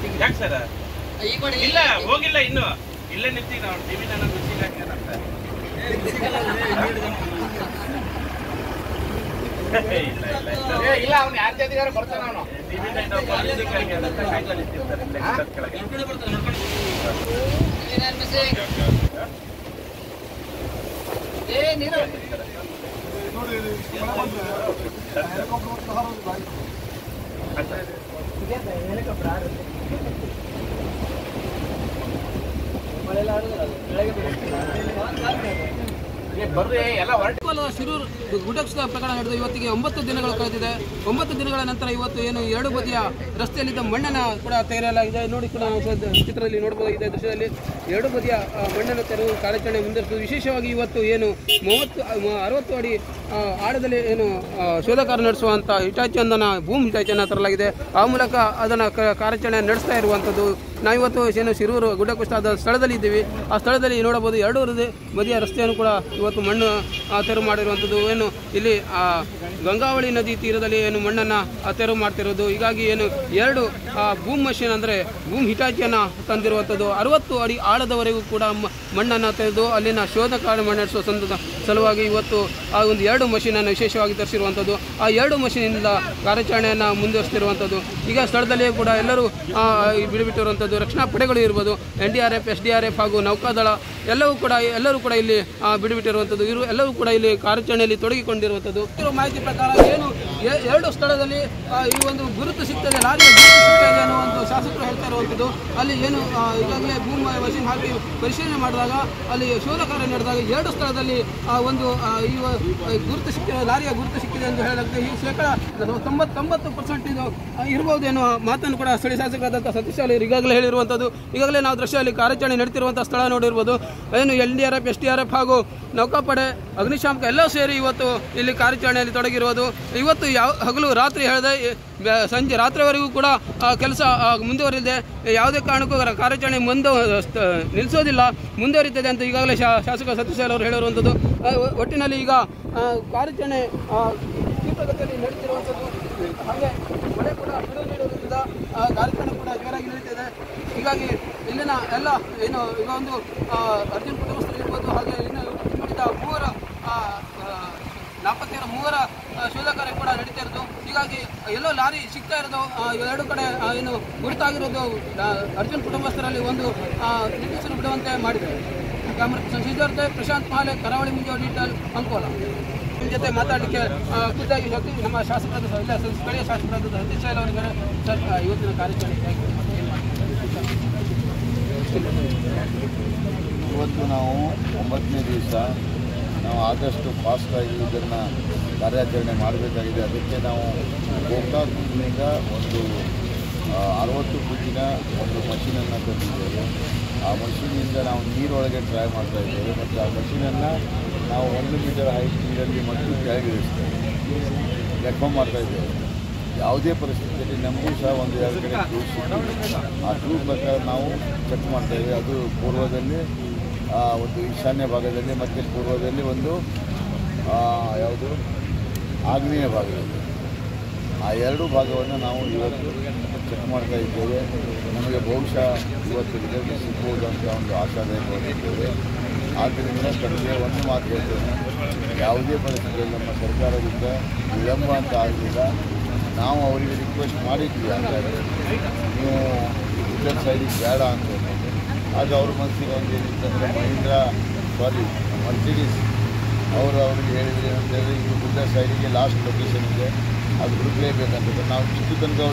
ಯಾಕೆ ಸರ್ ಈ ಕಡೆ ಇಲ್ಲ ಹೋಗಿಲ್ಲ ಇನ್ನು ಇಲ್ಲೇ ನಿಂತೀವಿ ನಾವು ಟಿವಿ ನನ್ನ ರುಚಿಗೆ ಹಾಕ್ಯಾರಂತ ಇಲ್ಲ ಇಲ್ಲ ಇಲ್ಲ ಇಲ್ಲ ಅವ್ನು ಯಾರ ಜೊತೆಗಾರ ಬರ್ತಾನ ಅವನು ಟಿವಿ ನೈನ್ ಮ್ಯೂಸಿಕ್ ಹಾಕ್ಯಾರಂತ ಕಾಯ್ತಾ ನಿಂತಿರ್ತಾರೆ ಇಲ್ಲೇ ಗಿಡದ ಕೆಳಗೆ ಏನಾರು ಮಿಸ್ಟೇಕ್ ಏ ನೀರು ಏ, ಬರ್ರಿ ಎಲ್ಲ ಹೊರಟು ಕೋಲಾರ ಶಿರೂರು ಗುಡಕ್ಷದ ಪ್ರಕರಣ ನಡೆದು ಇವತ್ತಿಗೆ ಒಂಬತ್ತು ದಿನಗಳು ಕಳೆದಿದೆ ಒಂಬತ್ತು ದಿನಗಳ ನಂತರ ಇವತ್ತು ಏನು ಎರಡು ಬದಿಯ ರಸ್ತೆಯಲ್ಲಿದ್ದ ಮಣ್ಣನ್ನು ಕೂಡ ತೆಗೆಯಲಾಗಿದೆ ನೋಡಿ ಕೂಡ ನಾವು ಸ- ಚಿತ್ರದಲ್ಲಿ ನೋಡಬಹುದು ಇದೇ ದೃಶ್ಯದಲ್ಲಿ ಎರಡು ಬದಿಯ ಆ, ಮಣ್ಣನ್ನು ತೆರವು ಕಾರ್ಯಾಚರಣೆ ಮುಂದುವರಿಸುವುದು ವಿಶೇಷವಾಗಿ ಇವತ್ತು ಏನು ಮೂವತ್ತು ಆ, ಮ- ಅರವತ್ತು ಅಡಿ ಆ, ಆಳದಲ್ಲಿ ಏನು ಆ, ಶೋಧ ಕಾರ್ಯ ನಡೆಸುವಂಥ ಹಿಟಾಚಿಯೊಂದನ್ನು ಭೂಮಿ ಹಿಟಾಚಿಯನ್ನು ತರಲಾಗಿದೆ ಆ ಮೂಲಕ ಅದನ್ನು ಕ- ಕಾರ್ಯಾಚರಣೆ ನಡೆಸ್ತಾ ಇರುವಂಥದ್ದು ನಾವಿವತ್ತು ಏನು ಶಿರೂರು ಗುಡ್ಡಕುಷ್ಟದ ಸ್ಥಳದಲ್ಲಿ ಇದ್ದೀವಿ ಆ ಸ್ಥಳದಲ್ಲಿ ನೋಡಬಹುದು ಎರಡು ಹೃದಯ ಬದಿಯ ರಸ್ತೆಯನ್ನು ಕೂಡ ಇವತ್ತು ಮಣ್ಣು ಆ, ತೆರವು ಮಾಡಿರುವಂಥದ್ದು ಏನು ಇಲ್ಲಿ ಆ, ಗಂಗಾವಳಿ ನದಿ ತೀರದಲ್ಲಿ ಏನು ಮಣ್ಣನ್ನು ಆ, ತೆರವು ಮಾಡ್ತಿರೋದು ಹೀಗಾಗಿ ಏನು ಎರಡು ಆ, ಬೂಮ್ ಮಷಿನ್ ಅಂದರೆ ಬೂಮ್ ಹಿಟಾಚಿಯನ್ನು ತಂದಿರುವಂಥದ್ದು ಅರವತ್ತು ಅಡಿ ಆಳದವರೆಗೂ ಕೂಡ ಮ- ಮಣ್ಣನ್ನು ತೆಗೆದು ಅಲ್ಲಿನ ಶೋಧ ಕಾರ್ಯ ನಡೆಸುವ ಸಂದರ್ಭ ಸಲುವಾಗಿ ಇವತ್ತು ಆ ಒಂದು ಎರಡು ಮಷೀನನ್ನು ವಿಶೇಷವಾಗಿ ತರಿಸಿರುವಂಥದ್ದು ಆ ಎರಡು ಮಷೀನಿಂದ ಕಾರ್ಯಾಚರಣೆಯನ್ನು ಮುಂದುವರಿಸ್ತಿರುವಂಥದ್ದು ಈಗ ಸ್ಥಳದಲ್ಲಿಯೂ ಕೂಡ ಎಲ್ಲರೂ ಆ, ಬಿಡುಬಿಟ್ಟಿರುವಂಥದ್ದು ರಕ್ಷಣಾ ಪಡೆಗಳು ಇರ್ಬೋದು N D R F S D R F ಹಾಗೂ ನೌಕಾದಳ ಎಲ್ಲವೂ ಕೂಡ ಎಲ್ಲರೂ ಕೂಡ ಇಲ್ಲಿ ಆ, ಬಿಡುಬಿಟ್ಟಿರುವಂಥದ್ದು ಇರು ಎಲ್ಲವೂ ಕೂಡ ಇಲ್ಲಿ ಕಾರ್ಯಾಚರಣೆಯಲ್ಲಿ ತೊಡಗಿಕೊಂಡಿರುವಂಥದ್ದು ಇರೋ ಮಾಹಿತಿ ಪ್ರಕಾರ ಏನು ಎ- ಎರಡು ಸ್ಥಳದಲ್ಲಿ ಆ, ಈ ಒಂದು ಗುರುತು ಸಿಗ್ತದೆ ಲಾರಿಯ ಗುರುತು ಸಿಗ್ತಾ ಇದೆ ಅನ್ನೋ ಒಂದು ಶಾಸಕರು ಹೇಳ್ತಾ ಇರುವಂಥದ್ದು ಅಲ್ಲಿ ಏನು ಆ, ಈಗಾಗಲೇ ಭೂಮಿ ಮಷಿನ್ ಹಾಕಿ ಪರಿಶೀಲನೆ ಮಾಡಿದಾಗ ಅಲ್ಲಿ ಶೋಧ ಕಾರ್ಯ ನಡೆದಾಗ ಎರಡು ಸ್ಥಳದಲ್ಲಿ ಆ, ಒಂದು ಆ, ಈ ವ- ಗುರುತು ಸಿಕ್ಕಿದೆ ಲಾರಿಯ ಗುರುತು ಸಿಕ್ಕಿದೆ ಎಂದು ಹೇಳಲಾಗ್ತದೆ ಈ ಶೇಕಡ ತೊಂಬತ್ತೊಂಬತ್ತು ಪರ್ಸೆಂಟ್ ಇದು ಆ, ಇರ್ಬೋದು ಎನ್ನುವ ಮಾತನ್ನು ಕೂಡ ಸ್ಥಳೀಯ ಶಾಸಕರಾದಂಥ ಸತೀಶ್ ಅವರು ಈಗಾಗಲೇ ಹೇಳಿರುವಂಥದ್ದು ಈಗಾಗಲೇ ನಾವು ದೃಶ್ಯದಲ್ಲಿ ಕಾರ್ಯಾಚರಣೆ ನಡೀತಿರುವಂಥ ಸ್ಥಳ ನೋಡಿರ್ಬೋದು ಏನು L D R F S D R F ಹಾಗೂ ನೌಕಾಪಡೆ ಅಗ್ನಿಶಾಮಕ ಎಲ್ಲ ಸೇರಿ ಇವತ್ತು ಇಲ್ಲಿ ಕಾರ್ಯಾಚರಣೆಯಲ್ಲಿ ತೊಡಗಿರುವುದು ಇವತ್ತು ಯಾವ ಹಗಲು ರಾತ್ರಿ ಹೇಳಿದೆ ಸಂಜೆ ರಾತ್ರಿವರೆಗೂ ಕೂಡ ಕೆಲಸ ಮುಂದುವರಿದೆ ಯಾವುದೇ ಕಾರಣಕ್ಕೂ ರ- ಕಾರ್ಯಾಚರಣೆ ಮುಂದೆ ಸ್ಥ- ನಿಲ್ಲಿಸೋದಿಲ್ಲ ಮುಂದುವರಿತದೆ ಅಂತ ಈಗಾಗಲೇ ಶಾ ಶಾಸಕ ಸತೀಶ್ ಅವರು ಹೇಳಿರುವಂಥದ್ದು ಆ, ಒ- ಒಟ್ಟಿನಲ್ಲಿ ಈಗ ಆ, ಕಾರ್ಯಾಚರಣೆ ಆ, ತೀವ್ರಗತಿಯಲ್ಲಿ ನಡೀತಿರುವಂಥದ್ದು ಹಾಗೆ ಮಳೆ ಕೂಡ ಬಿಡುವು ನೀಡುವುದರಿಂದ ಆ, ಕಾರ್ಯಾಚರಣೆ ಕೂಡ ಜೋರಾಗಿ ನಡೀತಿದೆ ಹೀಗಾಗಿ ಇಲ್ಲಿನ ಎಲ್ಲ ಏನು ಈಗ ಒಂದು ಆ, ಅರ್ಜುನ್ ಕುಟುಂಬಸ್ಥರು ಇರ್ಬೋದು ಹಾಗೆ ಇನ್ನು ಉಳಿದ ಮೂವರ ಆ, ಆ, ನಾಪತ್ತೆಯರ ಮೂವರ ಆ, ಶೋಧ ಕಾರ್ಯ ಕೂಡ ನಡೀತಾ ಇರೋದು ಹೀಗಾಗಿ ಎಲ್ಲೋ ಲಾರಿ ಸಿಗ್ತಾ ಇರೋದು ಆ, ಎರಡು ಕಡೆ ಆ, ಏನು ಗುರುತಾಗಿರೋದು ಆ, ಅರ್ಜುನ್ ಕುಟುಂಬಸ್ಥರಲ್ಲಿ ಒಂದು ಆ, ನಿರೀಕ್ಷಣೆ ಬಿಡುವಂತೆ ಮಾಡಿದೆ ಕ್ಯಾಮರಾ ಸಿದ್ಧಾರ್ಥ ಪ್ರಶಾಂತ್ ಮಾಲೆ ಕರಾವಳಿ ಮುಂಜೋ ಡಿಟಲ್ ಅಂಕೋಲ ನಿಮ್ಮ ಜೊತೆ ಮಾತಾಡಲಿಕ್ಕೆ ಆ, ಖುದ್ದಾಗಿ ಹೋಗಿ ನಮ್ಮ ಶಾಸಕರಾದ ಸ- ಇಲ್ಲ ಸ- ಸ್ಥಳೀಯ ಶಾಸಕರಾದ ಸತೀಶ್ ಶೈಲ್ ಅವರಿಗೆ ಸರ್ ಆ, ಇವತ್ತಿನ ಕಾರ್ಯಾಚರಣೆ ಹೇಗೆ ಏನು ಇವತ್ತು ನಾವು ಒಂಬತ್ತನೇ ದಿವಸ ನಾವು ಆದಷ್ಟು ಫಾಸ್ಟಾಗಿ ಇದನ್ನು ಕಾರ್ಯಾಚರಣೆ ಮಾಡಬೇಕಾಗಿದೆ ಅದಕ್ಕೆ ನಾವು ಗೋಕಾಕ್ನಿಂದ ಒಂದು ಆ, ಅರವತ್ತು ಫುಟಿನ ಒಂದು ಮಷೀನನ್ನು ತಂದಿದ್ದೇವೆ ಆ ಮಷೀನಿಂದ ನಾವು ನೀರೊಳಗೆ ಟ್ರೈ ಮಾಡ್ತಾ ಇದ್ದೇವೆ ಮತ್ತು ಆ ಮಷೀನನ್ನು ನಾವು ಒಂದು ಮೀಟರ್ ಹೈಟ್ ನೀರಲ್ಲಿ ಮತ್ತು ಕೆಳಗಿಳಿಸ್ತೇವೆ ಲೆಕ್ಕ ಮಾಡ್ತಾ ಇದ್ದೇವೆ ಯಾವುದೇ ಪರಿಸ್ಥಿತಿಯಲ್ಲಿ ನಮಗೂ ಸಹ ಒಂದು ಎರಡು ಕಡೆ ಕ್ಲೂ ಸಿಕ್ಕಿದೆ ಆ ಕ್ಲೂ ಪ್ರಕಾರ ನಾವು ಚೆಕ್ ಮಾಡ್ತಾ ಇದ್ದೀವಿ ಅದು ಪೂರ್ವದಲ್ಲಿ ಆ, ಒಂದು ಈಶಾನ್ಯ ಭಾಗದಲ್ಲಿ ಮತ್ತು ಪೂರ್ವದಲ್ಲಿ ಒಂದು ಆ, ಯಾವುದು ಆಗ್ನೇಯ ಭಾಗದಲ್ಲಿ ಆ ಎರಡು ಭಾಗವನ್ನು ನಾವು ಇವತ್ತು ಚೆಕ್ ಮಾಡ್ತಾ ಇದ್ದೇವೆ ನಮಗೆ ಬಹುಶಃ ಇವತ್ತು ರಿಸಲ್ಟ್ ಸಿಗ್ಬೋದು ಅಂತ ಒಂದು ಆಶಾದಾಯಕವಾಗಿದ್ದೇವೆ ಆದ್ದರಿಂದ ತಮಗೆ ಒಂದು ಮಾತು ಹೇಳ್ತೇನೆ ಯಾವುದೇ ಪರಿಸ್ಥಿತಿಯಲ್ಲಿ ನಮ್ಮ ಸರ್ಕಾರದಿಂದ ವಿಳಂಬ ಅಂತ ಆಗಲಿಲ್ಲ ನಾವು ಅವರಿಗೆ ರಿಕ್ವೆಸ್ಟ್ ಮಾಡಿದ್ವಿ ಹಾಗಾದರೆ ನೀವು ಉತ್ತರ ಸೈಡಿಗೆ ಬೇಡ ಅಂತ ಹೇಳಿ. ಆಗ ಅವ್ರ ಮನಸ್ಸಿಗೆ ಒಂದು ಏನಿತ್ತಂದರೆ ಮಹೀಂದ್ರ ಸಾರಿ ಮರ್ಸಿಡೀಸ್ ಅವರು ಅವ್ರಿಗೆ ಹೇಳಿದ್ರೆ ಅಂತೇಳಿ ಇದು ಗುಡ್ಡ ಸೈಡಿಗೆ ಲಾಸ್ಟ್ ಲೊಕೇಶನ್ ಇದೆ ಅದು ಹುಡುಕಲೇಬೇಕಂತ ನಾವು ಇಷ್ಟು ತನಕ